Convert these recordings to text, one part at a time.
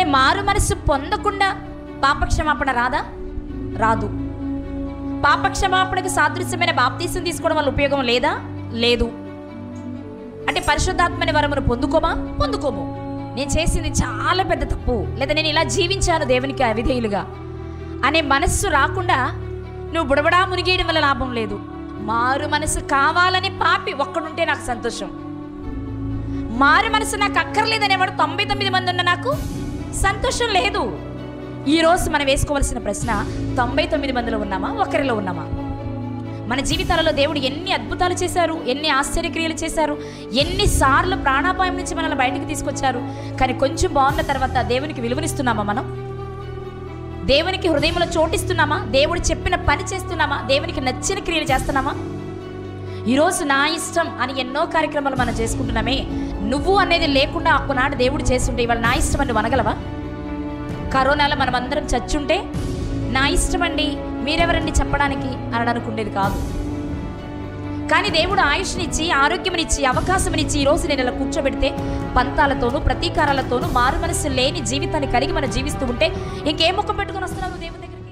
మారు మనసు పొందకుండా పాపక్షమాపణ రాదా రాదు పాపక్షమాపణకు సాదృశ్యమైన బాప్తీసం తీసుకోవడం వల్ల ఉపయోగం లేదా లేదు అంటే పరిశుద్ధాత్మని వరమును పొందుకోమా పొందుకోము నేను చేసింది చాలా పెద్ద తప్పు లేదా నేను ఇలా జీవించాను దేవునికి అవిధేయులుగా అనే మనస్సు రాకుండా నువ్వు బుడబడా మునిగేయడం వల్ల లాభం లేదు మారు మనసు కావాలని పాపి ఒక్కడుంటే నాకు సంతోషం మారు మనసు నాకు అక్కర్లేదనేవాడు తొంభై తొమ్మిది మంది ఉన్న నాకు సంతోషం లేదు ఈరోజు మనం వేసుకోవాల్సిన ప్రశ్న తొంభై తొమ్మిది మందిలో ఉన్నామా ఒకరిలో ఉన్నామా మన జీవితాలలో దేవుడు ఎన్ని అద్భుతాలు చేశారు ఎన్ని ఆశ్చర్యక్రియలు చేశారు ఎన్నిసార్లు ప్రాణాపాయం నుంచి మనల్ని బయటకు తీసుకొచ్చారు కానీ కొంచెం బాగున్న తర్వాత దేవునికి విలువనిస్తున్నామా మనం దేవునికి హృదయంలో చోటిస్తున్నామా దేవుడు చెప్పిన పని చేస్తున్నామా దేవునికి నచ్చిన క్రియలు చేస్తున్నామా ఈరోజు నా ఇష్టం అని ఎన్నో కార్యక్రమాలు మనం చేసుకుంటున్నామే నువ్వు అనేది లేకుండా అప్పునాడు దేవుడు చేస్తుంటే ఇవాళ నా ఇష్టం అని నువ్వు అనగలవా కరోనాలో మనం అందరం చచ్చుంటే నా ఇష్టం అండి మీరెవరండి చెప్పడానికి అని అనుకునేది కాదు కానీ దేవుడు ఆయుష్నిచ్చి ఆరోగ్యమునిచ్చి అవకాశమునిచ్చి ఈరోజు నేను ఇలా కూర్చోబెడితే పంతాలతోనూ ప్రతీకారాలతోనూ మారు మనసు లేని జీవితాన్ని కలిగి మనం జీవిస్తూ ఉంటే ఇంకేం ముఖం పెట్టుకొని వస్తున్నావు నువ్వు దేవుని దగ్గరికి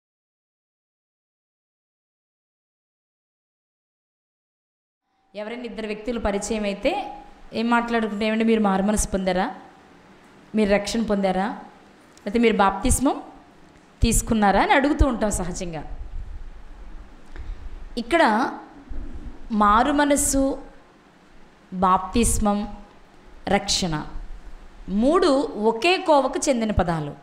ఎవరైనా ఇద్దరు వ్యక్తులు పరిచయం అయితే ఏం మాట్లాడుకుంటే ఏమంటే మీరు మారు మనసు పొందారా మీరు రక్షణ పొందారా లేకపోతే మీరు బాప్తిస్మం తీసుకున్నారా అని అడుగుతూ ఉంటాం సహజంగా ఇక్కడ మారు మనస్సు బాప్తిస్మం రక్షణ మూడు ఒకే కోవకు చెందిన పదాలు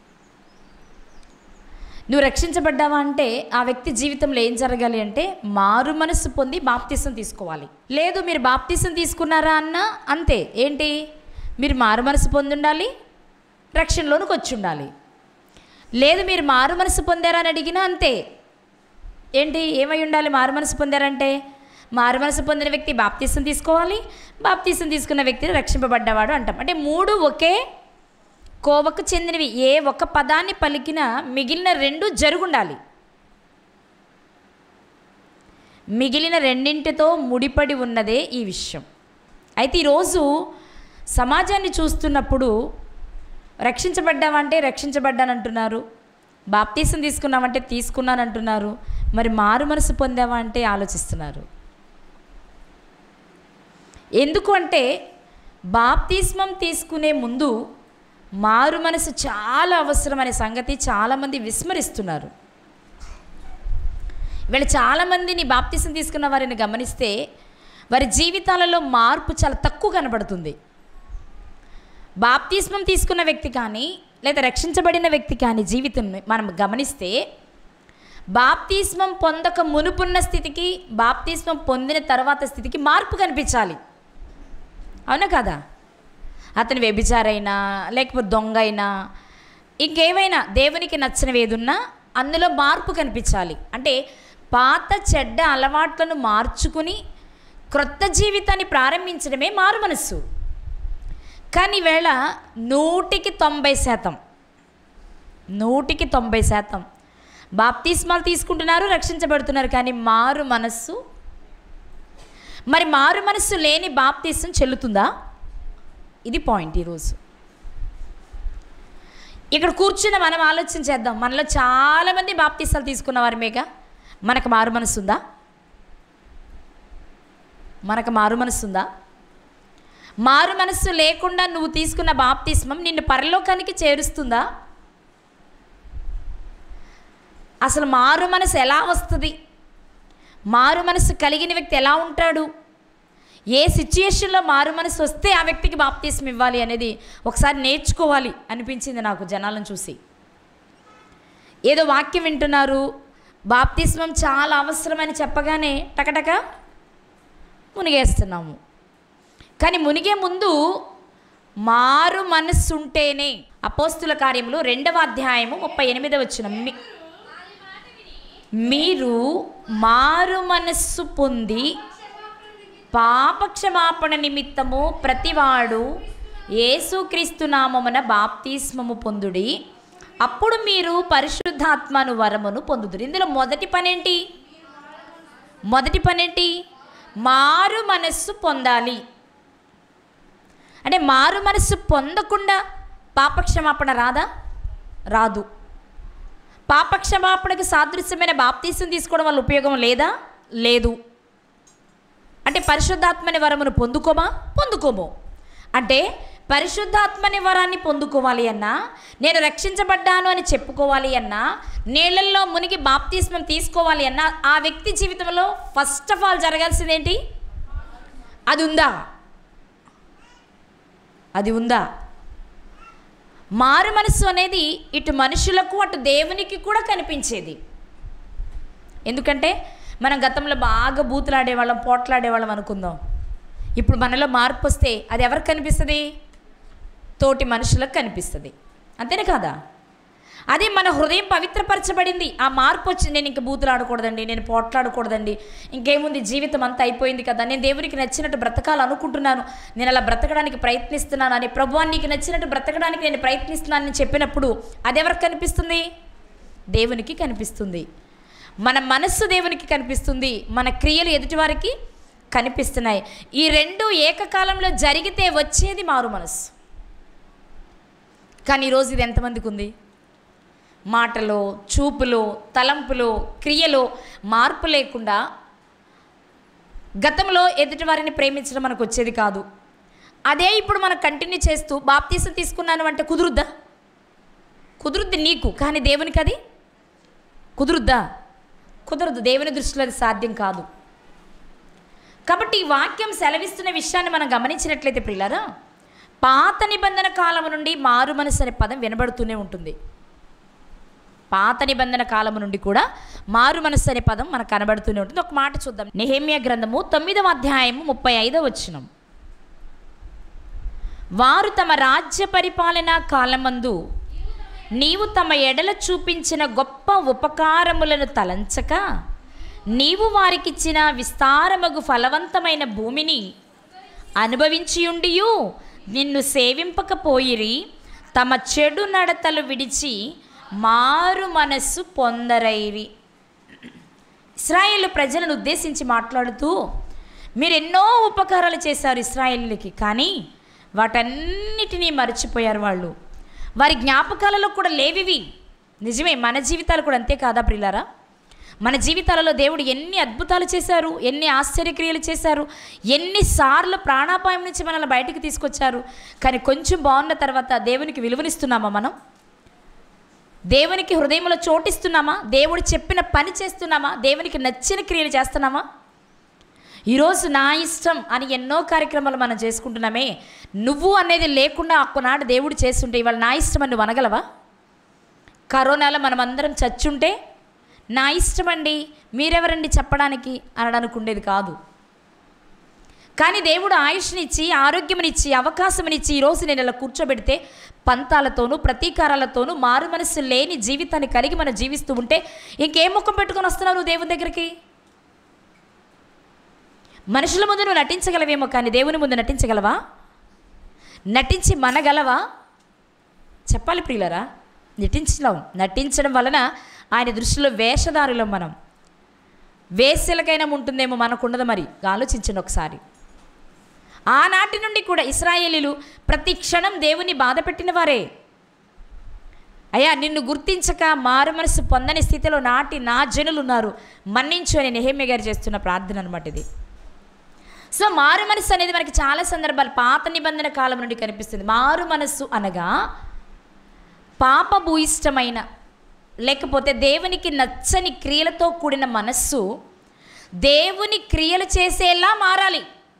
నువ్వు రక్షించబడ్డావా అంటే ఆ వ్యక్తి జీవితంలో ఏం జరగాలి అంటే మారు మనస్సు పొంది బాప్తిసం తీసుకోవాలి లేదు మీరు బాప్తిసం తీసుకున్నారా అన్నా అంతే ఏంటి మీరు మారు మనసు పొంది ఉండాలి రక్షణలోనికి వచ్చి ఉండాలి లేదు మీరు మారు మనసు పొందారా అని అడిగినా అంతే ఏంటి ఏమై ఉండాలి మారు మనసు పొందారంటే మారు మనసు పొందిన వ్యక్తి బాప్తీసం తీసుకోవాలి బాప్తీసం తీసుకున్న వ్యక్తిని రక్షింపబడ్డవాడు అంటాం అంటే మూడు ఒకే కోవకు చెందినవి ఏ ఒక్క పదాన్ని పలికినా మిగిలిన రెండు జరుగుండాలి మిగిలిన రెండింటితో ముడిపడి ఉన్నదే ఈ విషయం అయితే ఈరోజు సమాజాన్ని చూస్తున్నప్పుడు రక్షించబడ్డామంటే రక్షించబడ్డానంటున్నారు బాప్తీసం తీసుకున్నామంటే తీసుకున్నానంటున్నారు మరి మారు మనసు పొందావా అంటే ఆలోచిస్తున్నారు ఎందుకు అంటే బాప్తిస్మం తీసుకునే ముందు మారు మనసు చాలా అవసరం అనే సంగతి చాలామంది విస్మరిస్తున్నారు వీళ్ళు చాలామందిని బాప్తిసం తీసుకున్న వారిని గమనిస్తే వారి జీవితాలలో మార్పు చాలా తక్కువ కనబడుతుంది బాప్తిస్మం తీసుకున్న వ్యక్తి కానీ లేదా రక్షించబడిన వ్యక్తి కానీ జీవితం మనం గమనిస్తే బాప్తిస్మం పొందక మునుపున్న స్థితికి బాప్తిస్మం పొందిన తర్వాత స్థితికి మార్పు కనిపించాలి అవునా కదా అతను వ్యభిచారైనా లేకపోతే దొంగ అయినా ఇంకేమైనా దేవునికి నచ్చినవి ఏదున్నా అందులో మార్పు కనిపించాలి అంటే పాత చెడ్డ అలవాట్లను మార్చుకుని క్రొత్త జీవితాన్ని ప్రారంభించడమే మారు మనస్సు కానీ వేళ నూటికి తొంభై శాతం నూటికి తొంభై శాతం బాప్తిస్మాలు తీసుకుంటున్నారు రక్షించబడుతున్నారు కానీ మారు మనస్సు మరి మారు మనస్సు లేని బాప్తీసం చెల్లుతుందా ఇది పాయింట్ ఈరోజు ఇక్కడ కూర్చున్న మనం ఆలోచన చేద్దాం మనలో చాలామంది బాప్తీసాలు తీసుకున్న వారిమేగా మనకు మారు మనసు ఉందా మనకు మారు మనసు ఉందా మారు మనస్సు లేకుండా నువ్వు తీసుకున్న బాప్తిస్మం నిన్ను పరలోకానికి చేరుస్తుందా అసలు మారు మనసు ఎలా వస్తుంది మారు మనసు కలిగిన వ్యక్తి ఎలా ఉంటాడు ఏ సిచ్యుయేషన్లో మారు మనసు వస్తే ఆ వ్యక్తికి బాప్తీసం ఇవ్వాలి అనేది ఒకసారి నేర్చుకోవాలి అనిపించింది నాకు జనాలను చూసి ఏదో వాక్యం వింటున్నారు బాప్తిస్మం చాలా అవసరమని చెప్పగానే టకటక మునిగేస్తున్నాము కానీ మునిగే ముందు మారు మనస్సు ఉంటేనే అపోస్తుల కార్యములు రెండవ అధ్యాయము ముప్పై ఎనిమిదవ వచ్చిన మీరు మారు మనస్సు పొంది పాపక్షమాపణ నిమిత్తము ప్రతివాడు యేసుక్రీస్తు నామమున బాప్తిస్మము పొందుడి అప్పుడు మీరు పరిశుద్ధాత్మను వరమును పొందుదురు ఇందులో మొదటి పనేంటి మొదటి పనేంటి మారు మనస్సు పొందాలి అంటే మారు మనస్సు పొందకుండా పాపక్షమాపణ రాదా రాదు పాపక్షమాపణకు సాదృశ్యమైన బాప్తీసం తీసుకోవడం వల్ల ఉపయోగం లేదా లేదు అంటే పరిశుద్ధాత్మని వరమును పొందుకోమా పొందుకోము అంటే పరిశుద్ధాత్మని వరాన్ని పొందుకోవాలి అన్నా నేను రక్షించబడ్డాను అని చెప్పుకోవాలి అన్నా నీళ్ళల్లో మునిగి బాప్తిస్మం తీసుకోవాలి అన్నా ఆ వ్యక్తి జీవితంలో ఫస్ట్ ఆఫ్ ఆల్ జరగాల్సిందేంటి అది ఉందా అది ఉందా మారు మనస్సు అనేది ఇటు మనుషులకు అటు దేవునికి కూడా కనిపించేది ఎందుకంటే మనం గతంలో బాగా బూతులాడేవాళ్ళం పోట్లాడేవాళ్ళం అనుకుందాం ఇప్పుడు మనలో మార్పు వస్తే అది ఎవరికి కనిపిస్తుంది తోటి మనుషులకు కనిపిస్తుంది అంతేనే కాదా అదే మన హృదయం పవిత్రపరచబడింది ఆ మార్పు వచ్చి నేను ఇంక బూతులు ఆడకూడదండి నేను పోట్లాడకూడదండి ఇంకేముంది జీవితం అంతా అయిపోయింది కదా నేను దేవునికి నచ్చినట్టు బ్రతకాలనుకుంటున్నాను నేను అలా బ్రతకడానికి ప్రయత్నిస్తున్నాను అని ప్రభు నీకు నచ్చినట్టు బ్రతకడానికి నేను ప్రయత్నిస్తున్నానని చెప్పినప్పుడు అది ఎవరికి కనిపిస్తుంది దేవునికి కనిపిస్తుంది మన మనస్సు దేవునికి కనిపిస్తుంది మన క్రియలు ఎదుటివారికి కనిపిస్తున్నాయి ఈ రెండు ఏకకాలంలో జరిగితే వచ్చేది మారు మనస్సు కానీ ఈరోజు ఇది ఎంతమందికి ఉంది మాటలో చూపులో తలంపులో క్రియలో మార్పు లేకుండా గతంలో ఎదుటివారిని ప్రేమించడం మనకు వచ్చేది కాదు అదే ఇప్పుడు మనం కంటిన్యూ చేస్తూ బాప్తీసం తీసుకున్నాను అంటే కుదురుద్దా కుదురుద్ది నీకు కానీ దేవునికి అది కుదురుద్దా కుదరదు దేవుని దృష్టిలో అది సాధ్యం కాదు కాబట్టి ఈ వాక్యం సెలవిస్తున్న విషయాన్ని మనం గమనించినట్లయితే ప్రియులారా పాత నిబంధన కాలం నుండి మారు మనసు అనే పదం వినబడుతూనే ఉంటుంది పాత నిబంధన కాలము నుండి కూడా మారు మనస్సు అనే పదం మనకు కనబడుతూనే ఉంటుంది ఒక మాట చూద్దాం నెహేమియా గ్రంథము తొమ్మిదవ అధ్యాయము ముప్పై ఐదవ వచ్చినం వారు తమ రాజ్య పరిపాలన కాలమందు నీవు తమ ఎడల చూపించిన గొప్ప ఉపకారములను తలంచక నీవు వారికిచ్చిన విస్తారమగు ఫలవంతమైన భూమిని అనుభవించియుండియు నిన్ను సేవింపకపోయిరి తమ చెడు నడతలు విడిచి మారు మనస్సు పొందరైరి ఇస్రాయేల్ ప్రజలను ఉద్దేశించి మాట్లాడుతూ మీరు ఎన్నో ఉపకారాలు చేశారు ఇస్రాయేలీలకి కానీ వాటన్నిటినీ మర్చిపోయారు వాళ్ళు వారి జ్ఞాపకాలలో కూడా లేవివి నిజమే మన జీవితాలు కూడా అంతే కాదా ప్రిలారా మన జీవితాలలో దేవుడు ఎన్ని అద్భుతాలు చేశారు ఎన్ని ఆశ్చర్యక్రియలు చేశారు ఎన్నిసార్లు ప్రాణాపాయం నుంచి మనల్ని బయటికి తీసుకొచ్చారు కానీ కొంచెం బాగున్న తర్వాత దేవునికి విలువనిస్తున్నామా మనం దేవునికి హృదయంలో చోటిస్తున్నామా దేవుడు చెప్పిన పని చేస్తున్నామా దేవునికి నచ్చిన క్రియలు చేస్తున్నామా ఈరోజు నా ఇష్టం అని ఎన్నో కార్యక్రమాలు మనం చేసుకుంటున్నామే నువ్వు అనేది లేకుండా ఒక్కనాడు దేవుడు చేస్తుంటే ఇవాళ నా ఇష్టం అని నువ్వు అనగలవా కరోనాలో మనం అందరం చచ్చుంటే నా ఇష్టం అండి మీరెవరండి చెప్పడానికి అనడానికి ఉండేది కాదు కానీ దేవుడు ఆయుష్నిచ్చి ఆరోగ్యమునిచ్చి అవకాశమునిచ్చి ఈరోజు నేను ఇలా కూర్చోబెడితే పంతాలతోనూ ప్రతీకారాలతోనూ మారు మనస్సు లేని జీవితాన్ని కలిగి మనం జీవిస్తూ ఉంటే ఇంకేం ముఖం పెట్టుకొని వస్తున్నావు నువ్వు దేవుని దగ్గరికి మనుషుల ముందు నువ్వు నటించగలవేమో కానీ దేవుని ముందు నటించగలవా నటించి మనగలవా చెప్పాలి ప్రియులరా నటించలేం నటించడం వలన ఆయన దృష్టిలో వేషధారులం మనం వేశ్యలకైనా ఉంటుందేమో మనకుండదు మరి ఆలోచించండి ఒకసారి ఆనాటి నుండి కూడా ఇస్రాయేలీలు ప్రతి క్షణం దేవుని బాధ పెట్టిన వారే అయ్యా నిన్ను గుర్తించక మారు మనసు పొందని స్థితిలో నాటి నా జనులు ఉన్నారు మన్నించు అని నెహమ్య గారు చేస్తున్న ప్రార్థన అనమాట ఇది సో మారు మనస్సు అనేది మనకి చాలా సందర్భాలు పాత నిబంధన కాలం నుండి కనిపిస్తుంది మారు మనస్సు అనగా పాపభూయిష్టమైన లేకపోతే దేవునికి నచ్చని క్రియలతో కూడిన మనస్సు దేవుని క్రియలు చేసేలా మారాలి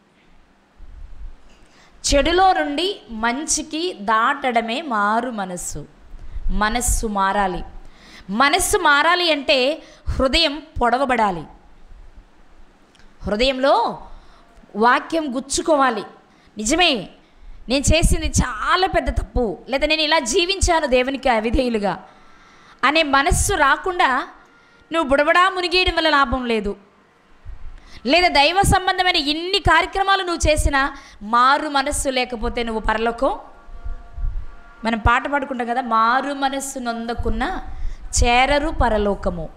చెడులో నుండి మంచికి దాటడమే మారు మనస్సు మనస్సు మారాలి మనస్సు మారాలి అంటే హృదయం పొడవబడాలి హృదయంలో వాక్యం గుచ్చుకోవాలి నిజమే నేను చేసింది చాలా పెద్ద తప్పు లేదా నేను ఇలా జీవించాను దేవునికి అవిధేయులుగా అనే మనస్సు రాకుండా నువ్వు బుడబడా మునిగేయడం వల్ల లాభం లేదు లేదా దైవ సంబంధమైన ఇన్ని కార్యక్రమాలు నువ్వు చేసినా మారు మనస్సు లేకపోతే నువ్వు పరలోకం మనం పాట పాడుకుంటాం కదా మారు మనస్సు నొందకున్న చేరరు పరలోకము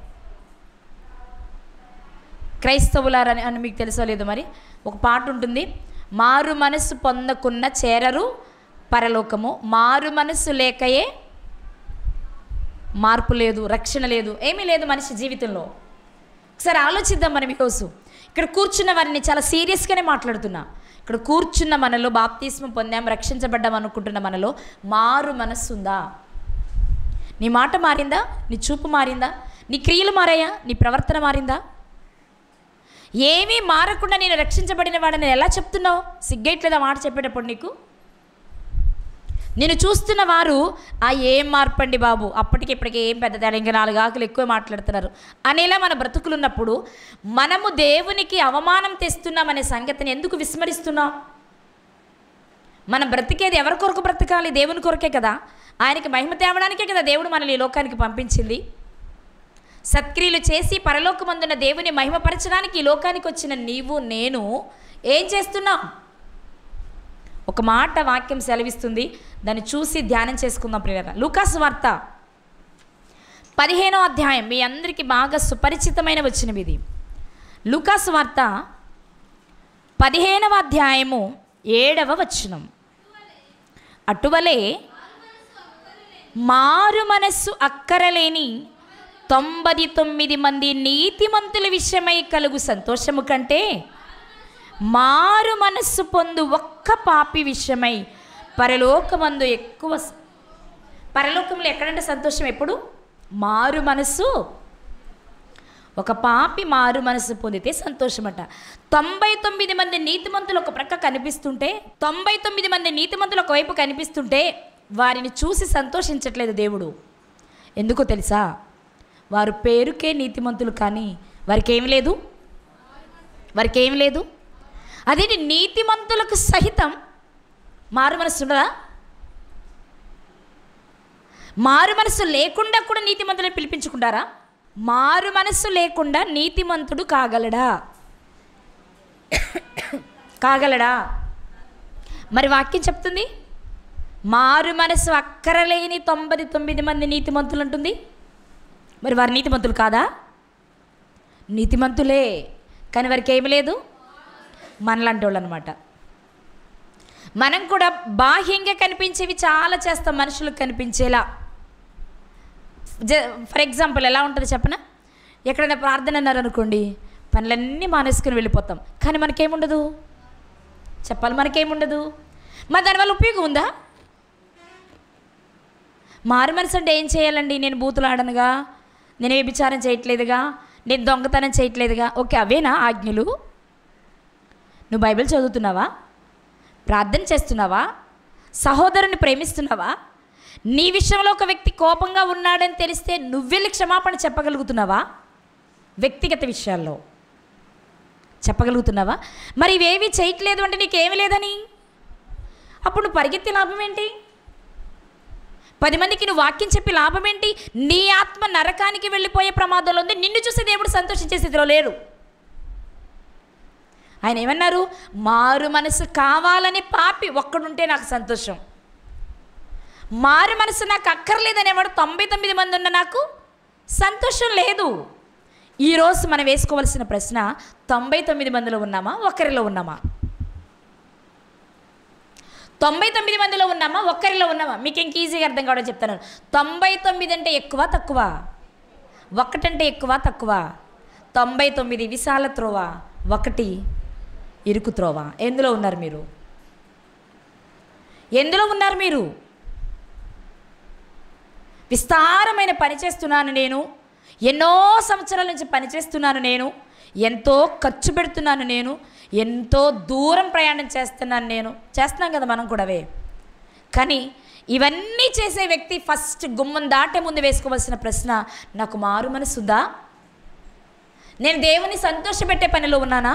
క్రైస్తవులారని అని మీకు తెలుసో లేదో మరి ఒక పాట ఉంటుంది మారు మనస్సు పొందకున్న చేరరు పరలోకము మారు మనస్సు లేకయే మార్పు లేదు రక్షణ లేదు ఏమీ లేదు మనిషి జీవితంలో ఒకసారి ఆలోచిద్దాం మనం ఈరోజు ఇక్కడ కూర్చున్న వారిని చాలా సీరియస్గానే మాట్లాడుతున్నా ఇక్కడ కూర్చున్న మనలో బాప్తిస్మం పొందాం రక్షించబడ్డాం అనుకుంటున్న మనలో మారు మనస్సు ఉందా నీ మాట మారిందా నీ చూపు మారిందా నీ క్రియలు మారాయా నీ ప్రవర్తన మారిందా ఏమీ మారకుండా నేను రక్షించబడిన వాడని ఎలా చెప్తున్నావు సిగ్గేట్లేదా మాట చెప్పేటప్పుడు నీకు నేను చూస్తున్న వారు ఆ ఏం మార్పండి బాబు అప్పటికి ఇప్పటికి ఏం పెద్ద తేడా ఇంకా నాలుగు ఆకులు ఎక్కువ మాట్లాడుతున్నారు అనేలా మన బ్రతుకులున్నప్పుడు మనము దేవునికి అవమానం తెస్తున్నామనే సంగతిని ఎందుకు విస్మరిస్తున్నాం మన బ్రతికేది ఎవరి కొరకు బ్రతకాలి దేవుని కొరకే కదా ఆయనకి మహిమ తేవడానికే కదా దేవుడు మనల్ని ఈ లోకానికి పంపించింది సత్క్రియలు చేసి పరలోకమందున్న దేవుని మహిమపరచడానికి ఈ లోకానికి వచ్చిన నీవు నేను ఏం చేస్తున్నాం ఒక మాట వాక్యం సెలవిస్తుంది దాన్ని చూసి ధ్యానం చేసుకుందాం ప్రియరా లూకాస్ వార్త పదిహేనో అధ్యాయం మీ అందరికీ బాగా సుపరిచితమైన వచ్చినవి ఇది లూకాస్ వార్త పదిహేనవ అధ్యాయము ఏడవ వచనం అటువలే మారు మనస్సు అక్కరలేని తొంభై తొమ్మిది మంది నీతిమంతుల విషయమై కలుగు సంతోషము కంటే మారు మనస్సు పొందు ఒక్క పాపి విషయమై పరలోకమందు ఎక్కువ స- పరలోకంలో ఎక్కడంటే సంతోషం ఎప్పుడు మారు మనస్సు ఒక పాపి మారు మనసు పొందితే సంతోషమట తొంభై తొమ్మిది మంది నీతిమంతులు ఒక ప్రక్క కనిపిస్తుంటే తొంభై తొమ్మిది మంది నీతిమంతులు ఒకవైపు కనిపిస్తుంటే వారిని చూసి సంతోషించట్లేదు దేవుడు ఎందుకో తెలుసా వారు పేరుకే నీతిమంతులు కానీ వారికి ఏం లేదు వారికి ఏం లేదు అదే నీతిమంతులకు సహితం మారు మనసు ఉండదా మారు మనసు లేకుండా కూడా నీతిమంతులను పిలిపించుకుంటారా మారు మనస్సు లేకుండా నీతిమంతుడు కాగలడా కాగలడా మరి వాక్యం చెప్తుంది మారు మనసు అక్కరలేని తొంభై తొమ్మిది మంది నీతిమంతులు అంటుంది మరి వారు నీతిమంతులు కాదా నీతిమంతులే కానీ వారికి ఏమి లేదు మనలాంటి వాళ్ళు అనమాట మనం కూడా బాహ్యంగా కనిపించేవి చాలా చేస్తాం మనుషులకు కనిపించేలా జ ఫర్ ఎగ్జాంపుల్ ఎలా ఉంటుంది చెప్పనా ఎక్కడైనా ప్రార్థన అన్నారు అనుకోండి పనులన్నీ మానేసుకుని వెళ్ళిపోతాం కానీ మనకేముండదు చెప్పాలి మనకేముండదు మరి దానివల్ల ఉపయోగం ఉందా మారు మనసు అంటే ఏం చేయాలండి నేను బూతులు ఆడనుగా నేను వ్యభిచారం చేయట్లేదుగా నేను దొంగతనం చేయట్లేదుగా ఓకే అవేనా ఆజ్ఞలు నువ్వు బైబిల్ చదువుతున్నావా ప్రార్థన చేస్తున్నావా సహోదరుని ప్రేమిస్తున్నావా నీ విషయంలో ఒక వ్యక్తి కోపంగా ఉన్నాడని తెలిస్తే నువ్వెళ్ళి క్షమాపణ చెప్పగలుగుతున్నావా వ్యక్తిగత విషయాల్లో చెప్పగలుగుతున్నావా మరి ఇవేవి చేయట్లేదు అంటే నీకేమి లేదని అప్పుడు నువ్వు పరిగెత్తే లాభం ఏంటి పది మందికి నువ్వు వాక్యం చెప్పి లాభం ఏంటి నీ ఆత్మ నరకానికి వెళ్ళిపోయే ప్రమాదంలో ఉంది నిన్ను చూసి దేవుడు సంతోషించే స్థితిలో లేరు ఆయన ఏమన్నారు మారు మనసు కావాలని పాపి ఒక్కడుంటే నాకు సంతోషం మారు మనసు నాకు అక్కర్లేదనేవాడు తొంభై తొమ్మిది మంది ఉన్న నాకు సంతోషం లేదు ఈరోజు మనం వేసుకోవాల్సిన ప్రశ్న తొంభై తొమ్మిది మందిలో ఉన్నామా ఒకరిలో ఉన్నామా తొంభై తొమ్మిది మందిలో ఉన్నామా ఒక్కరిలో ఉన్నామా మీకు ఇంక ఈజీగా అర్థం కావడం చెప్తాను తొంభై తొమ్మిది అంటే ఎక్కువ తక్కువ ఒకటంటే ఎక్కువ తక్కువ తొంభై తొమ్మిది విశాల త్రోవ ఒకటి ఇరుకు త్రోవ ఎందులో ఉన్నారు మీరు ఎందులో ఉన్నారు మీరు విస్తారమైన పని చేస్తున్నాను నేను ఎన్నో సంవత్సరాల నుంచి పనిచేస్తున్నాను నేను ఎంతో ఖర్చు పెడుతున్నాను నేను ఎంతో దూరం ప్రయాణం చేస్తున్నాను నేను చేస్తున్నాం కదా మనం కూడా అవే కానీ ఇవన్నీ చేసే వ్యక్తి ఫస్ట్ గుమ్మం దాటే ముందు వేసుకోవాల్సిన ప్రశ్న నాకు మారు మనసుందా నేను దేవుని సంతోషపెట్టే పనిలో ఉన్నానా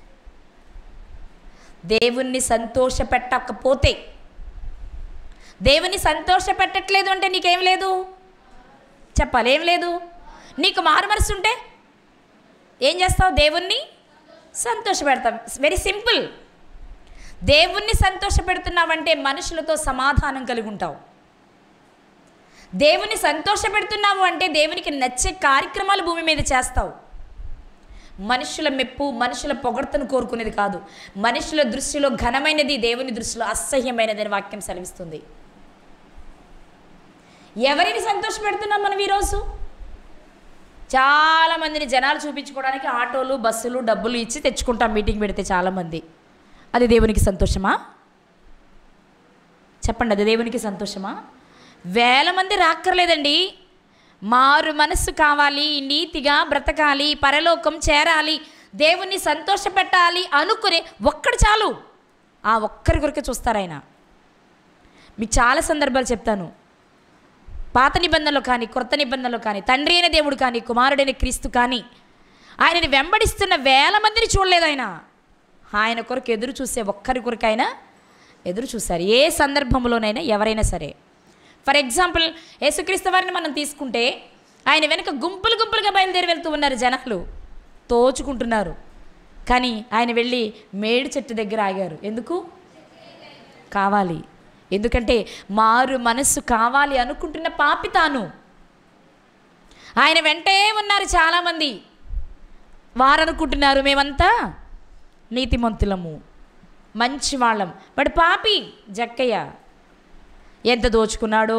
దేవుణ్ణి సంతోషపెట్టకపోతే దేవుని సంతోష పెట్టట్లేదు అంటే నీకేం లేదు చెప్పాలి ఏం లేదు నీకు మారు మనసు ఉంటే ఏం చేస్తావు దేవుణ్ణి సంతోష పెడతావు వెరీ సింపుల్ దేవుణ్ణి సంతోష పెడుతున్నావంటే మనుషులతో సమాధానం కలిగి ఉంటావు దేవుని సంతోష పెడుతున్నావు అంటే దేవునికి నచ్చే కార్యక్రమాలు భూమి మీద చేస్తావు మనుషుల మెప్పు మనుషుల పొగడ్తను కోరుకునేది కాదు మనుషుల దృష్టిలో ఘనమైనది దేవుని దృష్టిలో అసహ్యమైనది అని వాక్యం సెలవిస్తుంది ఎవరిని సంతోషపెడుతున్నాం మనం ఈరోజు చాలా మందిని జనాలు చూపించుకోవడానికి ఆటోలు బస్సులు డబ్బులు ఇచ్చి తెచ్చుకుంటాం మీటింగ్ పెడితే చాలామంది అది దేవునికి సంతోషమా చెప్పండి అది దేవునికి సంతోషమా వేల మంది రాక్కర్లేదండి మారు మనస్సు కావాలి నీతిగా బ్రతకాలి పరలోకం చేరాలి దేవుణ్ణి సంతోషపెట్టాలి అనుకునే ఒక్కడు చాలు ఆ ఒక్కరి కొరకే చూస్తారు ఆయన మీకు చాలా సందర్భాలు చెప్తాను పాత నిబంధనలో కానీ క్రొత్త నిబంధనలో కానీ తండ్రి అయిన దేవుడు కానీ కుమారుడైన క్రీస్తు కానీ ఆయనని వెంబడిస్తున్న వేల మందిని చూడలేదు ఆయన ఆయన కొరకు ఎదురు చూసే ఒక్కరి కొరకు ఆయన ఎదురు చూశారు ఏ సందర్భంలోనైనా ఎవరైనా సరే ఫర్ ఎగ్జాంపుల్ యేసుక్రీస్తు వారిని మనం తీసుకుంటే ఆయన వెనుక గుంపులు గుంపులుగా బయలుదేరి వెళ్తూ ఉన్నారు జనాలు తోచుకుంటున్నారు కానీ ఆయన వెళ్ళి మేడి చెట్టు దగ్గర ఆగారు ఎందుకు కావాలి ఎందుకంటే మారు మనస్సు కావాలి అనుకుంటున్న పాపి తాను ఆయన వెంటే ఉన్నారు చాలామంది వారు అనుకుంటున్నారు మేమంతా నీతిమంతులము మంచి వాళ్ళం బట్ పాపి జక్కయ్య ఎంత దోచుకున్నాడో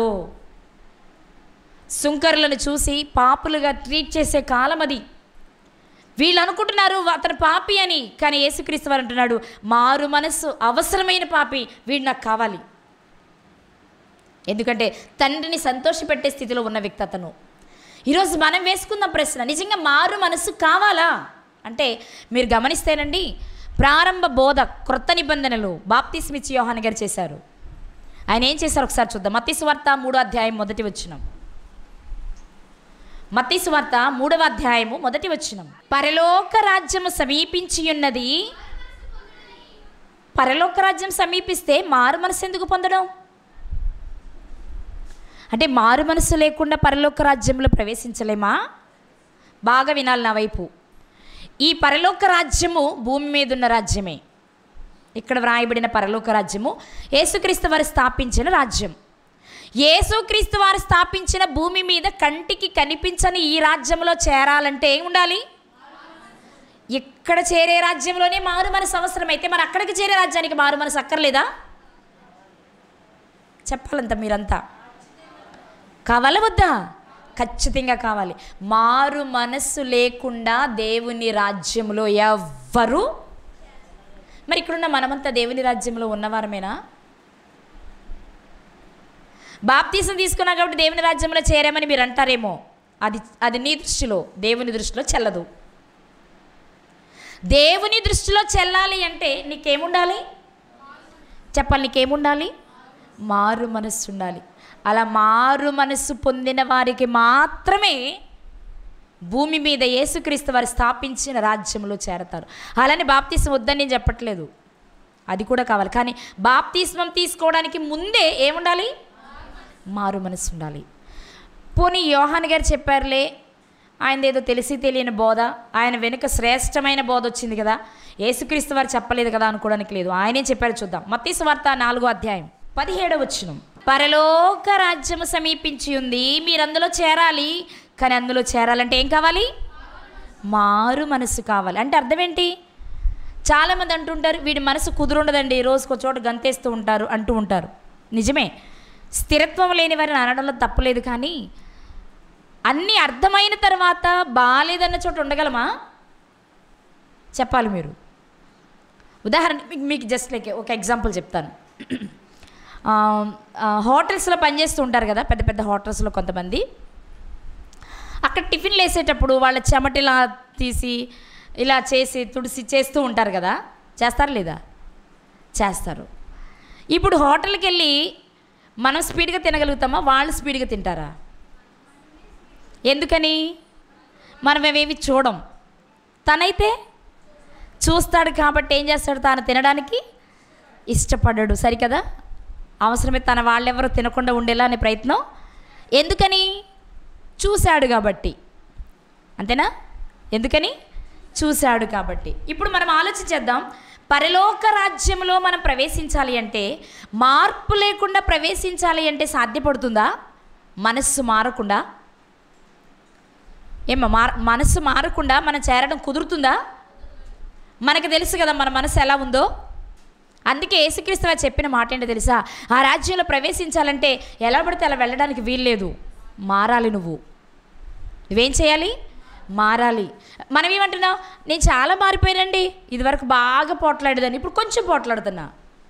సుంకరులను చూసి పాపులుగా ట్రీట్ చేసే కాలం అది వీళ్ళు అనుకుంటున్నారు అతను పాపి అని కానీ యేసుక్రీస్తు వారు అంటున్నాడు మారు మనస్సు అవసరమైన పాపి వీడు నాకు కావాలి ఎందుకంటే తండ్రిని సంతోషపెట్టే స్థితిలో ఉన్న వ్యక్తి అతను ఈరోజు మనం వేసుకున్న ప్రశ్న నిజంగా మారు మనస్సు కావాలా అంటే మీరు గమనిస్తేనండి ప్రారంభ బోధ క్రొత్త నిబంధనలు బాప్తిస్మిచ్చి యోహాన్ గారు చేశారు ఆయన ఏం చేశారు ఒకసారి చూద్దాం మత్తిసు వార్త మూడో అధ్యాయం మొదటి వచ్చినాం మత్తీసు వార్త మూడవ అధ్యాయము మొదటి వచ్చినం పరలోక రాజ్యము సమీపించి ఉన్నది పరలోక రాజ్యం సమీపిస్తే మారు మనసు ఎందుకు పొందడం అంటే మారు మనసు లేకుండా పరలోక రాజ్యంలో ప్రవేశించలేమా బాగా వినాలి నా వైపు ఈ పరలోక రాజ్యము భూమి మీద ఉన్న రాజ్యమే ఇక్కడ వ్రాయబడిన పరలోక రాజ్యము యేసుక్రీస్తు వారు స్థాపించిన రాజ్యం యేసుక్రీస్తు వారు స్థాపించిన భూమి మీద కంటికి కనిపించని ఈ రాజ్యంలో చేరాలంటే ఏం ఉండాలి ఇక్కడ చేరే రాజ్యంలోనే మారు మనసు అవసరమైతే మరి అక్కడికి చేరే రాజ్యానికి మారు మనసు అక్కర్లేదా చెప్పాలంత మీరంతా కావాలా వద్దా ఖచ్చితంగా కావాలి మారు మనస్సు లేకుండా దేవుని రాజ్యంలో ఎవ్వరు మరి ఇక్కడున్న మనమంతా దేవుని రాజ్యంలో ఉన్నవారమేనా బాప్తీసం తీసుకున్నా కాబట్టి దేవుని రాజ్యంలో చేరామని మీరు అంటారేమో అది అది నీ దృష్టిలో దేవుని దృష్టిలో చెల్లదు దేవుని దృష్టిలో చెల్లాలి అంటే నీకేముండాలి చెప్పాలి నీకేముండాలి మారు మనస్సు ఉండాలి అలా మారు మనస్సు పొందిన వారికి మాత్రమే భూమి మీద యేసుక్రీస్తు వారు స్థాపించిన రాజ్యంలో చేరతారు అలానే బాప్తీసం వద్దని నేను చెప్పట్లేదు అది కూడా కావాలి కానీ బాప్తీస్మం తీసుకోవడానికి ముందే ఏముండాలి మారు మనసు ఉండాలి పోనీ యోహాన్ గారు చెప్పారులే ఆయన ఏదో తెలిసి తెలియని బోధ ఆయన వెనుక శ్రేష్టమైన బోధ వచ్చింది కదా యేసుక్రీస్తు వారు చెప్పలేదు కదా అనుకోవడానికి లేదు ఆయనే చెప్పారు చూద్దాం మత్తీసు వార్త నాలుగో అధ్యాయం పదిహేడవ వచ్చినం పరలోక రాజ్యము సమీపించి ఉంది మీరు అందులో చేరాలి కానీ అందులో చేరాలంటే ఏం కావాలి మారు మనసు కావాలి అంటే అర్థం ఏంటి చాలామంది అంటుంటారు వీడి మనసు కుదురుండదండి రోజుకో చోట గంతేస్తూ ఉంటారు అంటూ ఉంటారు నిజమే స్థిరత్వం లేని వారిని అనడంలో తప్పులేదు కానీ అన్నీ అర్థమైన తర్వాత బాగాలేదన్న చోట ఉండగలమా చెప్పాలి మీరు ఉదాహరణ మీకు మీకు జస్ట్ లైక్ ఒక ఎగ్జాంపుల్ చెప్తాను ఆ, ఆ, హోటల్స్లో పనిచేస్తూ ఉంటారు కదా పెద్ద పెద్ద హోటల్స్లో కొంతమంది అక్కడ టిఫిన్లు వేసేటప్పుడు వాళ్ళ చెమటిలా తీసి ఇలా చేసి తుడిసి చేస్తూ ఉంటారు కదా చేస్తారు లేదా చేస్తారు ఇప్పుడు హోటల్కి వెళ్ళి మనం స్పీడ్గా తినగలుగుతామా వాళ్ళు స్పీడ్గా తింటారా ఎందుకని మనం ఏమేమి చూడం తనైతే చూస్తాడు కాబట్టి ఏం చేస్తాడు తాను తినడానికి ఇష్టపడ్డాడు సరికదా అవసరమే తన వాళ్ళెవరూ తినకుండా ఉండేలా అనే ప్రయత్నం ఎందుకని చూశాడు కాబట్టి అంతేనా ఎందుకని చూశాడు కాబట్టి ఇప్పుడు మనం ఆలోచించేద్దాం పరలోక రాజ్యంలో మనం ప్రవేశించాలి అంటే మార్పు లేకుండా ప్రవేశించాలి అంటే సాధ్యపడుతుందా మనస్సు మారకుండా ఏమో మార మనసు మారకుండా మనం చేరడం కుదురుతుందా మనకు తెలుసు కదా మన మనసు ఎలా ఉందో అందుకే యేసుక్రీస్తు వారు చెప్పిన మాట ఏంటో తెలుసా ఆ రాజ్యంలో ప్రవేశించాలంటే ఎలా పడితే అలా వెళ్ళడానికి వీల్లేదు మారాలి నువ్వు నువ్వేం చేయాలి మారాలి మనం ఏమంటున్నావు నేను చాలా మారిపోయానండి ఇదివరకు బాగా పోట్లాడేదాన్ని ఇప్పుడు కొంచెం పోట్లాడుతున్నా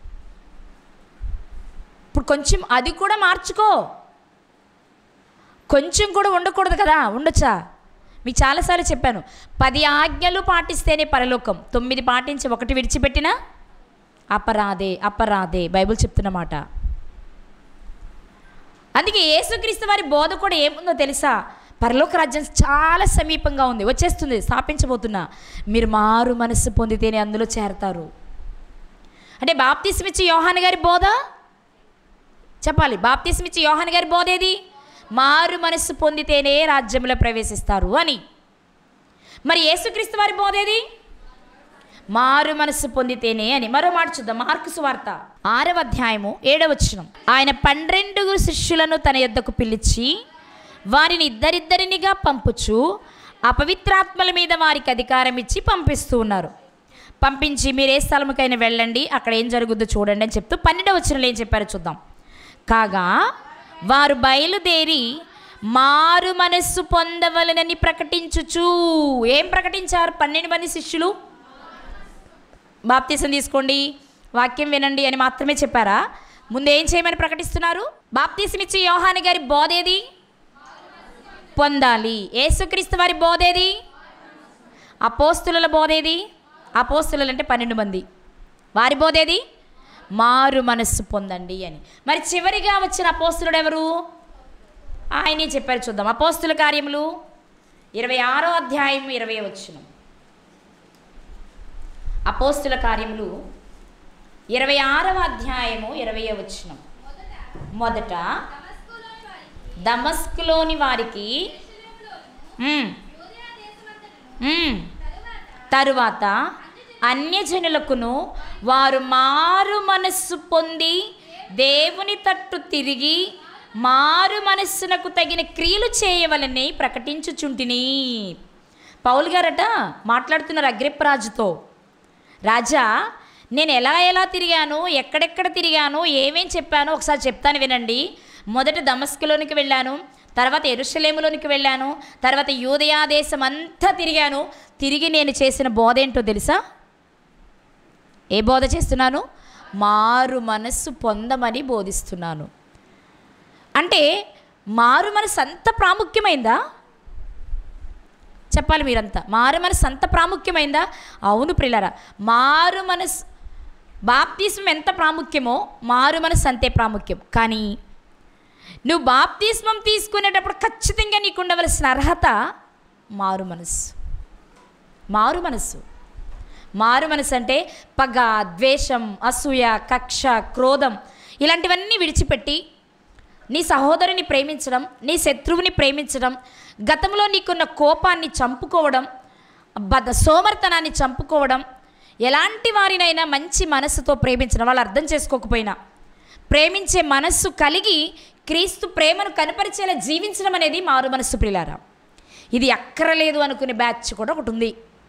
ఇప్పుడు కొంచెం అది కూడా మార్చుకో కొంచెం కూడా ఉండకూడదు కదా ఉండొచ్చా మీకు చాలాసార్లు చెప్పాను పది ఆజ్ఞలు పాటిస్తేనే పరలోకం తొమ్మిది పాటించి ఒకటి విడిచిపెట్టినా అపరాధే అపరాధే బైబిల్ చెప్తున్నమాట అందుకే యేసుక్రీస్తు వారి బోధ కూడా ఏముందో తెలుసా పరలోక రాజ్యం చాలా సమీపంగా ఉంది వచ్చేస్తుంది స్థాపించబోతున్నా మీరు మారు మనస్సు పొందితేనే అందులో చేరతారు అంటే బాప్తిస్మిచ్చి యోహాన్ గారి బోధ చెప్పాలి బాప్తిస్మిచ్చి యోహాన్ గారి బోధ ఏది మారు మనస్సు పొందితేనే రాజ్యంలో ప్రవేశిస్తారు అని మరి యేసుక్రీస్తు వారి బోధ ఏది మారు మనస్సు పొందితేనే అని మరో మాట చూద్దాం మార్కు సువార్త ఆరవ అధ్యాయము ఏడవచనం ఆయన పన్నెండుగురు శిష్యులను తన యొద్దకు పిలిచి వారిని ఇద్దరిద్దరినిగా పంపుచు అపవిత్రాత్మల మీద వారికి అధికారం ఇచ్చి పంపిస్తూ ఉన్నారు పంపించి మీరు ఏ స్థలముకైనా వెళ్ళండి అక్కడ ఏం జరుగుద్దో చూడండి అని చెప్తూ పన్నెండవ వచనంలో ఏం చెప్పారో చూద్దాం కాగా వారు బయలుదేరి మారు మనస్సు పొందవలనని ప్రకటించుచు ఏం ప్రకటించారు పన్నెండు మంది శిష్యులు బాప్తీసం తీసుకోండి వాక్యం వినండి అని మాత్రమే చెప్పారా ముందు ఏం చేయమని ప్రకటిస్తున్నారు బాప్తీసం ఇచ్చి యోహాని గారి బోధేది పొందాలి యేసుక్రీస్తు వారి బోధేది అపోస్తుల బోధేది అపోస్తులు అంటే పన్నెండు మంది వారి బోధేది మారు మనస్సు పొందండి అని మరి చివరిగా వచ్చిన అపోస్తులుడు ఎవరు ఆయనే చెప్పారు చూద్దాం అపోస్తుల కార్యములు ఇరవై ఆరో అధ్యాయం ఇరవై వచ్చును అపోస్తుల కార్యములు ఇరవై ఆరవ అధ్యాయము ఇరవై వచ్చును మొదట దమస్కులోని వారికి ఉమ్, ఉమ్, తరువాత అన్యజనులకును వారు మారు మనస్సు పొంది దేవుని తట్టు తిరిగి మారు మనస్సునకు తగిన క్రియలు చేయవలని ప్రకటించుచుంటిని పౌల్ గారట మాట్లాడుతున్నారు అగ్రిప్పరాజుతో రాజా నేను ఎలా ఎలా తిరిగాను ఎక్కడెక్కడ తిరిగాను ఏమేం చెప్పానో ఒకసారి చెప్తాను వినండి మొదట దమస్కులోనికి వెళ్ళాను తర్వాత ఎరుషలేములోనికి వెళ్ళాను తర్వాత యూదయా దేశం అంతా తిరిగాను తిరిగి నేను చేసిన బోధ ఏంటో తెలుసా ఏ బోధ చేస్తున్నాను మారు మనస్సు పొందమని బోధిస్తున్నాను అంటే మారు మనసు అంత ప్రాముఖ్యమైందా చెప్పాలి మీరంతా మారు మనసు అంత ప్రాముఖ్యమైందా అవును ప్రిలరా మారు మనసు బాప్తిస్మం ఎంత ప్రాముఖ్యమో మారు మనసు అంతే ప్రాముఖ్యం కానీ నువ్వు బాప్తిస్మం తీసుకునేటప్పుడు ఖచ్చితంగా నీకు ఉండవలసిన అర్హత మారు మనసు మారు మనసు మారు మనసు అంటే పగ ద్వేషం అసూయ కక్ష క్రోధం ఇలాంటివన్నీ విడిచిపెట్టి నీ సహోదరుని ప్రేమించడం నీ శత్రువుని ప్రేమించడం గతంలో నీకున్న కోపాన్ని చంపుకోవడం బద సోమర్తనాన్ని చంపుకోవడం ఎలాంటి వారినైనా మంచి మనస్సుతో ప్రేమించడం వాళ్ళు అర్థం చేసుకోకపోయినా ప్రేమించే మనస్సు కలిగి క్రీస్తు ప్రేమను కనపరిచేలా జీవించడం అనేది మారు మనస్సు ప్రిలారా ఇది అక్కరలేదు అనుకునే బ్యాచ్ కూడా ఒకటి ఉంది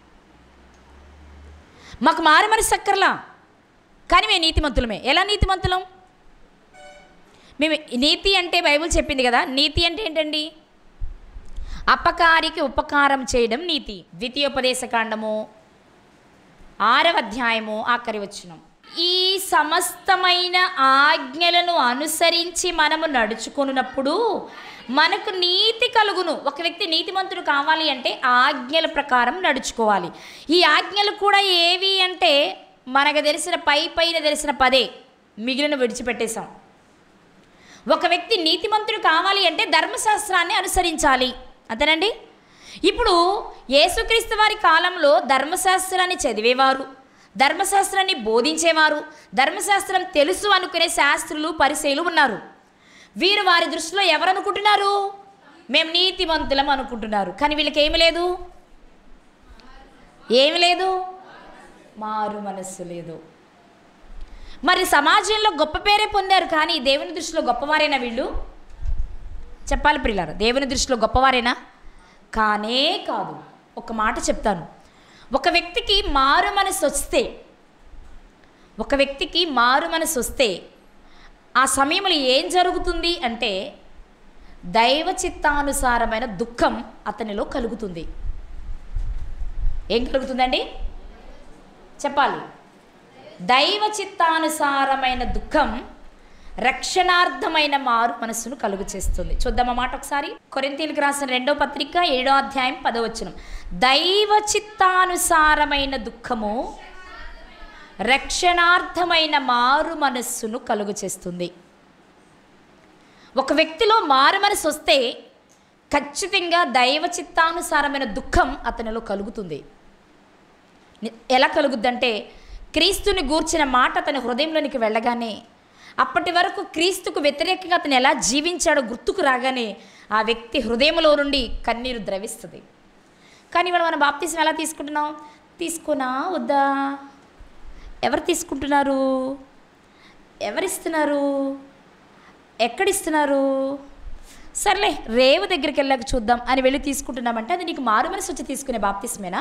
మాకు మారు మనస్సు అక్కర్లా కానీ మేము నీతిమంతులమే ఎలా నీతిమంతులం మేము నీతి అంటే బైబిల్ చెప్పింది కదా నీతి అంటే ఏంటండి అపకారికి ఉపకారం చేయడం నీతి ద్వితీయోపదేశ కాండము ఆరవ అధ్యాయము ఆఖరి వచనం ఈ సమస్తమైన ఆజ్ఞలను అనుసరించి మనము నడుచుకున్నప్పుడు మనకు నీతి కలుగును ఒక వ్యక్తి నీతిమంతుడు కావాలి అంటే ఆజ్ఞల ప్రకారం నడుచుకోవాలి ఈ ఆజ్ఞలు కూడా ఏవి అంటే మనకు తెలిసిన పై పైన తెలిసిన పదే మిగిలిన విడిచిపెట్టేశాం ఒక వ్యక్తి నీతిమంతుడు కావాలి అంటే ధర్మశాస్త్రాన్ని అనుసరించాలి అంతేనండి ఇప్పుడు యేసుక్రీస్తు వారి కాలంలో ధర్మశాస్త్రాన్ని చదివేవారు ధర్మశాస్త్రాన్ని బోధించేవారు ధర్మశాస్త్రం తెలుసు అనుకునే శాస్త్రులు పరిశీలు ఉన్నారు వీరు వారి దృష్టిలో ఎవరు అనుకుంటున్నారు మేము నీతిమంతులం అనుకుంటున్నారు కానీ వీళ్ళకి ఏమి లేదు ఏమి లేదు మారు మనస్సు లేదు మరి సమాజంలో గొప్ప పేరే పొందారు కానీ దేవుని దృష్టిలో గొప్పవారేనా వీళ్ళు చెప్పాలి ప్రియులారా దేవుని దృష్టిలో గొప్పవారేనా కానే కాదు ఒక మాట చెప్తాను ఒక వ్యక్తికి మారు మనసు వస్తే ఒక వ్యక్తికి మారు మనసు వస్తే ఆ సమయంలో ఏం జరుగుతుంది అంటే దైవ చిత్తానుసారమైన దుఃఖం అతనిలో కలుగుతుంది ఏం కలుగుతుందండి చెప్పాలి దైవ చిత్తానుసారమైన దుఃఖం రక్షణార్థమైన మారు మనస్సును కలుగు చేస్తుంది చూద్దాం మాట ఒకసారి కొరింతీలకు రాసిన రెండో పత్రిక ఏడో అధ్యాయం పదవచనం దైవ చిత్తానుసారమైన దుఃఖము రక్షణార్థమైన మారు మనస్సును కలుగు చేస్తుంది ఒక వ్యక్తిలో మారు మనసు వస్తే ఖచ్చితంగా దైవ చిత్తానుసారమైన దుఃఖం అతనిలో కలుగుతుంది ని- ఎలా కలుగుద్దంటే క్రీస్తుని గూర్చిన మాట అతని హృదయంలోనికి వెళ్ళగానే అప్పటి వరకు క్రీస్తుకు వ్యతిరేకంగా అతను ఎలా జీవించాడో గుర్తుకు రాగానే ఆ వ్యక్తి హృదయంలో నుండి కన్నీరు ద్రవిస్తుంది కానీ ఇవాళ మనం బాప్తీసం ఎలా తీసుకుంటున్నాం తీసుకున్నా వద్దా ఎవరు తీసుకుంటున్నారు ఎవరిస్తున్నారు ఎక్కడిస్తున్నారు సర్లే రేవు దగ్గరికి వెళ్ళాక చూద్దాం అని వెళ్ళి తీసుకుంటున్నామంటే అది నీకు మారు మనసు వచ్చి తీసుకునే బాప్తిస్మేనా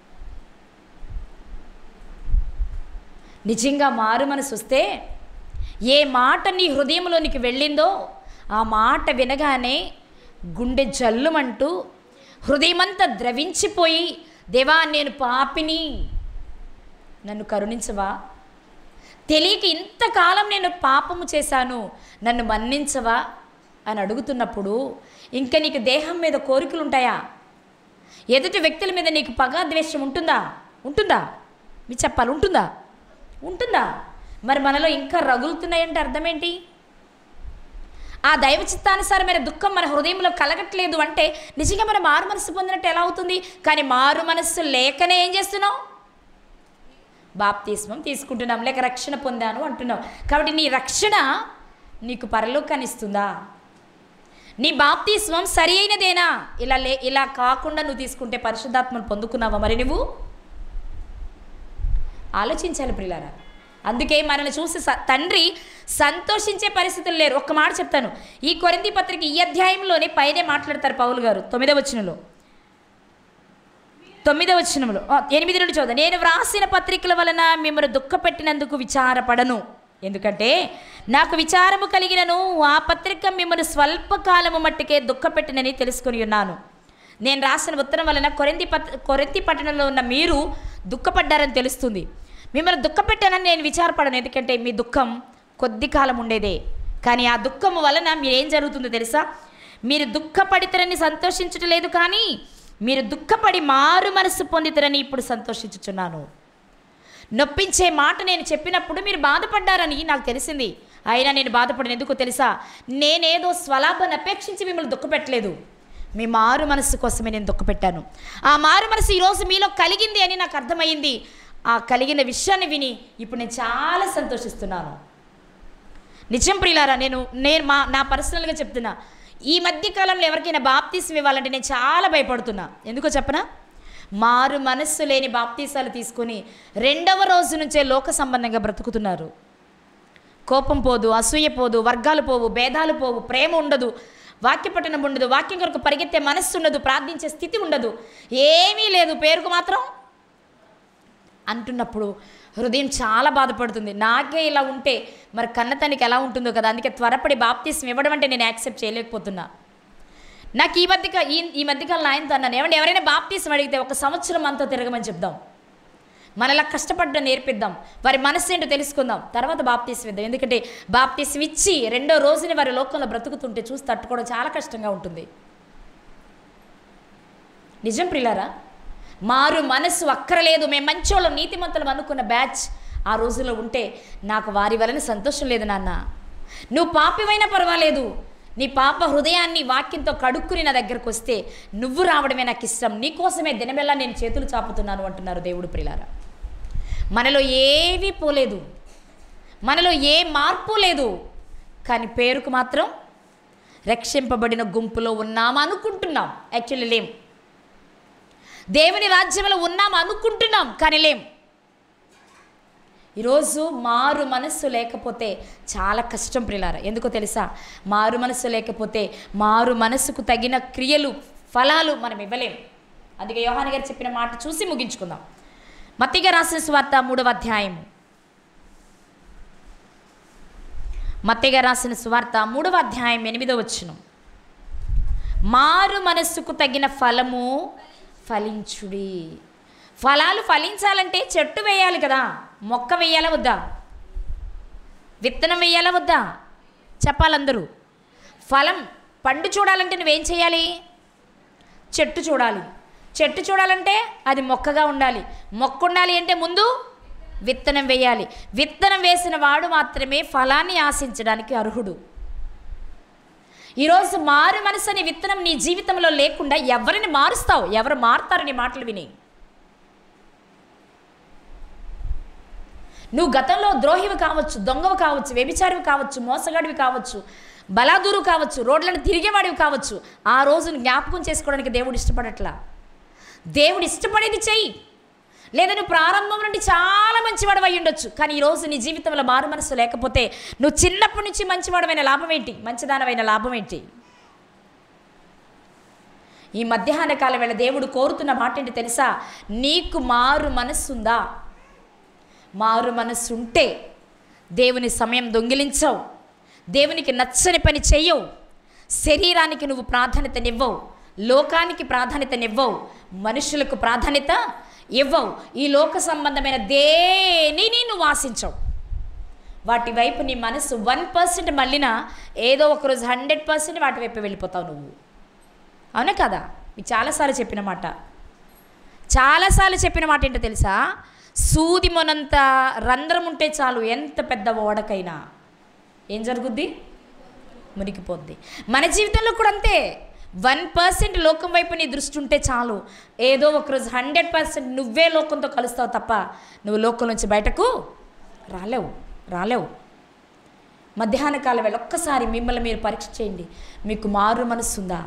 నిజంగా మారు మనసు వస్తే ఏ మాట నీ హృదయంలోనికి వెళ్ళిందో ఆ మాట వినగానే గుండె జల్లుమంటూ హృదయమంతా ద్రవించిపోయి దేవా నేను పాపిని నన్ను కరుణించవా తెలియక ఇంతకాలం నేను పాపము చేశాను నన్ను మన్నించవా అని అడుగుతున్నప్పుడు ఇంకా నీకు దేహం మీద కోరికలు ఉంటాయా ఎదుటి వ్యక్తుల మీద నీకు పగా ద్వేషం ఉంటుందా ఉంటుందా మీరు చెప్పాలి ఉంటుందా ఉంటుందా మరి మనలో ఇంకా రగులుతున్నాయంటే అర్థం ఏంటి ఆ దైవ చిత్తానుసారమైన దుఃఖం మన హృదయంలో కలగట్లేదు అంటే నిజంగా మనం మారు మనస్సు పొందినట్టు ఎలా అవుతుంది కానీ మారు మనస్సు లేకనే ఏం చేస్తున్నావు బాప్తిస్మం తీసుకుంటున్నాం లేక రక్షణ పొందాను అంటున్నావు కాబట్టి నీ రక్షణ నీకు పరలోకాన్ని ఇస్తుందా నీ బాప్తిస్మం సరి అయినదేనా ఇలా లే ఇలా కాకుండా నువ్వు తీసుకుంటే పరిశుద్ధాత్మను పొందుకున్నావా మరి నువ్వు ఆలోచించాలి ప్రిలారా అందుకే మనల్ని చూసి స- తండ్రి సంతోషించే పరిస్థితులు లేరు ఒక్క మాట చెప్తాను ఈ కొరింది పత్రిక ఈ అధ్యాయంలోనే పైనే మాట్లాడతారు పౌలు గారు తొమ్మిదవ వచనంలో తొమ్మిదవ వచనంలో ఆ, ఎనిమిది నుండి చదువు నేను వ్రాసిన పత్రికల వలన మిమ్మల్ని దుఃఖపెట్టినందుకు విచారపడను ఎందుకంటే నాకు విచారము కలిగినను ఆ పత్రిక మిమ్మల్ని స్వల్పకాలము మట్టుకే దుఃఖపెట్టినని తెలుసుకొని ఉన్నాను నేను రాసిన ఉత్తరం వలన కొరింతి పత్ కొరింతి పట్టణంలో ఉన్న మీరు దుఃఖపడ్డారని తెలుస్తుంది మిమ్మల్ని దుఃఖపెట్టానని నేను విచారపడను ఎందుకంటే మీ దుఃఖం కొద్ది కాలం ఉండేదే కానీ ఆ దుఃఖము వలన మీరేం జరుగుతుందో తెలుసా మీరు దుఃఖపడితరని సంతోషించటం లేదు కానీ మీరు దుఃఖపడి మారు మనసు పొందితరని ఇప్పుడు సంతోషించుచున్నాను నొప్పించే మాట నేను చెప్పినప్పుడు మీరు బాధపడ్డారని నాకు తెలిసింది అయినా నేను బాధపడిన ఎందుకో తెలుసా నేనేదో స్వలాభాన్ని అపేక్షించి మిమ్మల్ని దుఃఖపెట్టలేదు మీ మారు మనస్సు కోసమే నేను దుఃఖపెట్టాను ఆ మారు మనసు ఈరోజు మీలో కలిగింది అని నాకు అర్థమైంది ఆ కలిగిన విషయాన్ని విని ఇప్పుడు నేను చాలా సంతోషిస్తున్నాను నిజం ప్రియులారా నేను నేను మా నా పర్సనల్గా చెప్తున్నా ఈ మధ్య కాలంలో ఎవరికైనా బాప్తీసం ఇవ్వాలంటే నేను చాలా భయపడుతున్నా ఎందుకో చెప్పనా మారు మనస్సు లేని బాప్తీసాలు తీసుకొని రెండవ రోజు నుంచే లోక సంబంధంగా బ్రతుకుతున్నారు కోపం పోదు అసూయ పోదు వర్గాలు పోవు భేదాలు పోవు ప్రేమ ఉండదు వాక్య పట్టణం ఉండదు వాక్యం కొరకు పరిగెత్తే మనస్సు ఉండదు ప్రార్థించే స్థితి ఉండదు ఏమీ లేదు పేరుకు మాత్రం అంటున్నప్పుడు హృదయం చాలా బాధపడుతుంది నాకే ఇలా ఉంటే మరి కన్నతనికి ఎలా ఉంటుందో కదా అందుకే త్వరపడి బాప్తీసం ఇవ్వడం అంటే నేను యాక్సెప్ట్ చేయలేకపోతున్నా నాకు ఈ మధ్య ఈ ఈ మధ్యకాలం ఆయనతో అన్నాను ఏమంటే ఎవరైనా బాప్తీసం అడిగితే ఒక సంవత్సరం అంతా తిరగమని చెప్దాం మనలా కష్టపడ్డ నేర్పిద్దాం వారి మనస్సు ఏంటో తెలుసుకుందాం తర్వాత బాప్తీసం ఇద్దాం ఎందుకంటే బాప్తీసం ఇచ్చి రెండో రోజుని వారి లోకంలో బ్రతుకుతుంటే చూసి తట్టుకోవడం చాలా కష్టంగా ఉంటుంది నిజం ప్రిలారా మారు మనస్సు అక్కరలేదు మేము మంచోళ్ళం నీతిమంతులం అనుకున్న బ్యాచ్ ఆ రోజుల్లో ఉంటే నాకు వారి వలన సంతోషం లేదు నాన్న నువ్వు పాపివైనా పర్వాలేదు నీ పాప హృదయాన్ని వాక్యంతో కడుక్కుని నా దగ్గరకు వస్తే నువ్వు రావడమే నాకు ఇష్టం నీకోసమే దినమెల్లా నేను చేతులు చాపుతున్నాను అంటున్నారు దేవుడు ప్రిలారా మనలో ఏవీ పోలేదు మనలో ఏ మార్పు లేదు కానీ పేరుకు మాత్రం రక్షింపబడిన గుంపులో ఉన్నాం అనుకుంటున్నాం యాక్చువల్లీ లేం దేవుని రాజ్యంలో ఉన్నాం అనుకుంటున్నాం కానీ లేం ఈరోజు మారు మనస్సు లేకపోతే చాలా కష్టం ప్రిలార ఎందుకో తెలుసా మారు మనస్సు లేకపోతే మారు మనస్సుకు తగిన క్రియలు ఫలాలు మనం ఇవ్వలేం అందుకే యోహాన్ గారు చెప్పిన మాట చూసి ముగించుకుందాం మత్తిగా రాసిన స్వార్త మూడవ అధ్యాయము మత్తిగా రాసిన సువార్త మూడవ అధ్యాయం ఎనిమిదో వచ్చును మారు మనస్సుకు తగిన ఫలము ఫలించుడి ఫలాలు ఫలించాలంటే చెట్టు వేయాలి కదా మొక్క వేయాలా వద్దా విత్తనం వేయాలా వద్దా చెప్పాలందరూ ఫలం పండు చూడాలంటే నువ్వేం చేయాలి చెట్టు చూడాలి చెట్టు చూడాలంటే అది మొక్కగా ఉండాలి మొక్క ఉండాలి అంటే ముందు విత్తనం వేయాలి విత్తనం వేసిన వాడు మాత్రమే ఫలాన్ని ఆశించడానికి అర్హుడు ఈరోజు మారు మనసు అనే విత్తనం నీ జీవితంలో లేకుండా ఎవరిని మారుస్తావు ఎవరు మారుతారు నీ మాటలు విని నువ్వు గతంలో ద్రోహివి కావచ్చు దొంగవి కావచ్చు వ్యభిచారివి కావచ్చు మోసగాడివి కావచ్చు బలాదూరు కావచ్చు రోడ్లను తిరిగేవాడివి కావచ్చు ఆ రోజును జ్ఞాపకం చేసుకోవడానికి దేవుడు ఇష్టపడట్లా దేవుడు ఇష్టపడేది చెయ్యి లేదా నువ్వు ప్రారంభం నుండి చాలా మంచివాడు అయి ఉండొచ్చు కానీ ఈరోజు నీ జీవితంలో మారు మనసు లేకపోతే నువ్వు చిన్నప్పటి నుంచి మంచివాడమైన లాభం ఏంటి మంచిదానమైన లాభం ఏంటి ఈ మధ్యాహ్న కాలం వేళ దేవుడు కోరుతున్న మాట ఏంటి తెలుసా నీకు మారు మనస్సుందా మారు మనస్సు ఉంటే దేవుని సమయం దొంగిలించవు దేవునికి నచ్చని పని చెయ్యవు శరీరానికి నువ్వు ప్రాధాన్యతనివ్వవు లోకానికి ప్రాధాన్యతనివ్వవు మనుషులకు ప్రాధాన్యత ఇవ్వవు ఈ లోక సంబంధమైన దేనిని నువ్వు ఆశించవు వాటి వైపు నీ మనసు వన్ పర్సెంట్ మళ్ళినా ఏదో ఒకరోజు హండ్రెడ్ పర్సెంట్ వాటి వైపు వెళ్ళిపోతావు నువ్వు అవునా కదా మీకు చాలాసార్లు చెప్పిన మాట చాలాసార్లు చెప్పిన మాట ఏంటో తెలుసా సూది మొనంత రంధ్రం ఉంటే చాలు ఎంత పెద్ద ఓడకైనా ఏం జరుగుద్ది మునిగిపోద్ది మన జీవితంలో కూడా అంతే వన్ పర్సెంట్ లోకం వైపు నీ దృష్టి ఉంటే చాలు ఏదో ఒకరోజు హండ్రెడ్ పర్సెంట్ నువ్వే లోకంతో కలుస్తావు తప్ప నువ్వు లోకం నుంచి బయటకు రాలేవు రాలేవు మధ్యాహ్న కాలం వేళ ఒక్కసారి మిమ్మల్ని మీరు పరీక్ష చేయండి మీకు మారు మనస్సుందా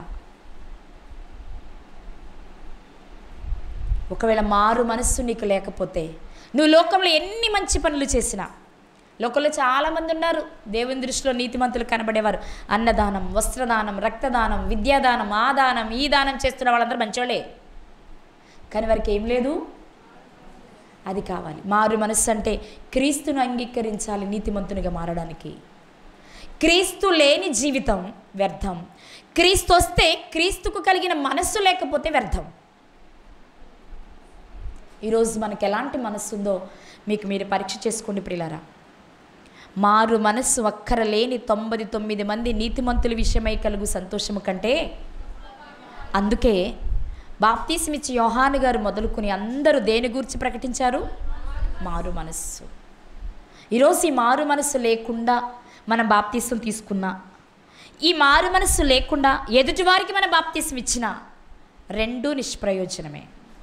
ఒకవేళ మారు మనస్సు నీకు లేకపోతే నువ్వు లోకంలో ఎన్ని మంచి పనులు చేసినా లోకంలో చాలామంది ఉన్నారు దేవుని దృష్టిలో నీతిమంతులు కనబడేవారు అన్నదానం వస్త్రదానం రక్తదానం విద్యాదానం ఆ దానం ఈ దానం చేస్తున్న వాళ్ళందరూ మంచోళ్ళే కానీ వారికి ఏం లేదు అది కావాలి మారు మనస్సు అంటే క్రీస్తును అంగీకరించాలి నీతిమంతునిగా మారడానికి క్రీస్తు లేని జీవితం వ్యర్థం క్రీస్తు వస్తే క్రీస్తుకు కలిగిన మనస్సు లేకపోతే వ్యర్థం ఈరోజు మనకు ఎలాంటి మనస్సు ఉందో మీకు మీరు పరీక్ష చేసుకోండి ప్రిలారా మారు మనస్సు అక్కర లేని తొంభై తొమ్మిది మంది నీతిమంతుల విషయమై కలుగు సంతోషము కంటే అందుకే బాప్తీసమిచ్చి యోహాను గారు మొదలుకొని అందరూ దేని గురించి ప్రకటించారు మారు మనస్సు ఈరోజు ఈ మారు మనస్సు లేకుండా మనం బాప్తీసం తీసుకున్నా ఈ మారు మనస్సు లేకుండా ఎదుటివారికి మనం బాప్తీసం ఇచ్చినా రెండూ నిష్ప్రయోజనమే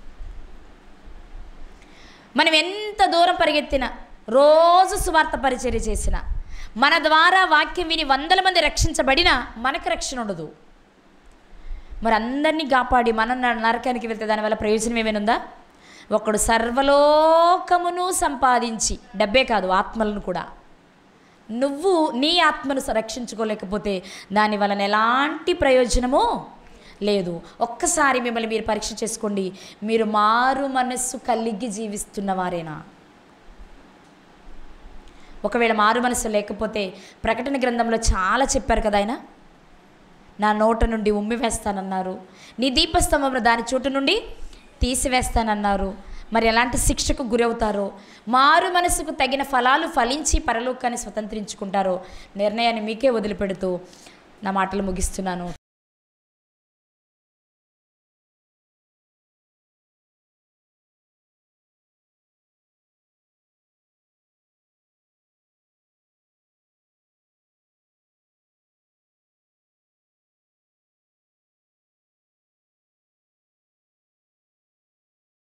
మనం ఎంత దూరం పరిగెత్తినా రోజు సువార్త పరిచర్య చేసిన మన ద్వారా వాక్యం విని వందల మంది రక్షించబడినా మనకు రక్షణ ఉండదు మరి అందరినీ కాపాడి మనం న- నరకానికి వెళ్తే దానివల్ల ప్రయోజనం ఏమైనా ఉందా ఒకడు సర్వలోకమును సంపాదించి డబ్బే కాదు ఆత్మలను కూడా నువ్వు నీ ఆత్మను స- రక్షించుకోలేకపోతే దాని వలన ఎలాంటి ప్రయోజనము లేదు ఒక్కసారి మిమ్మల్ని మీరు పరీక్ష చేసుకోండి మీరు మారు మనస్సు కలిగి జీవిస్తున్న వారేనా ఒకవేళ మారు మనస్సు లేకపోతే ప్రకటన గ్రంథంలో చాలా చెప్పారు కదా ఆయన నా నోట నుండి ఉమ్మి వేస్తానన్నారు నీ దీపస్తంభంలో దాని చోటు నుండి తీసివేస్తానన్నారు మరి ఎలాంటి శిక్షకు గురవుతారో మారు మనసుకు తగిన ఫలాలు ఫలించి పరలోకాన్ని స్వతంత్రించుకుంటారో నిర్ణయాన్ని మీకే వదిలిపెడుతూ నా మాటలు ముగిస్తున్నాను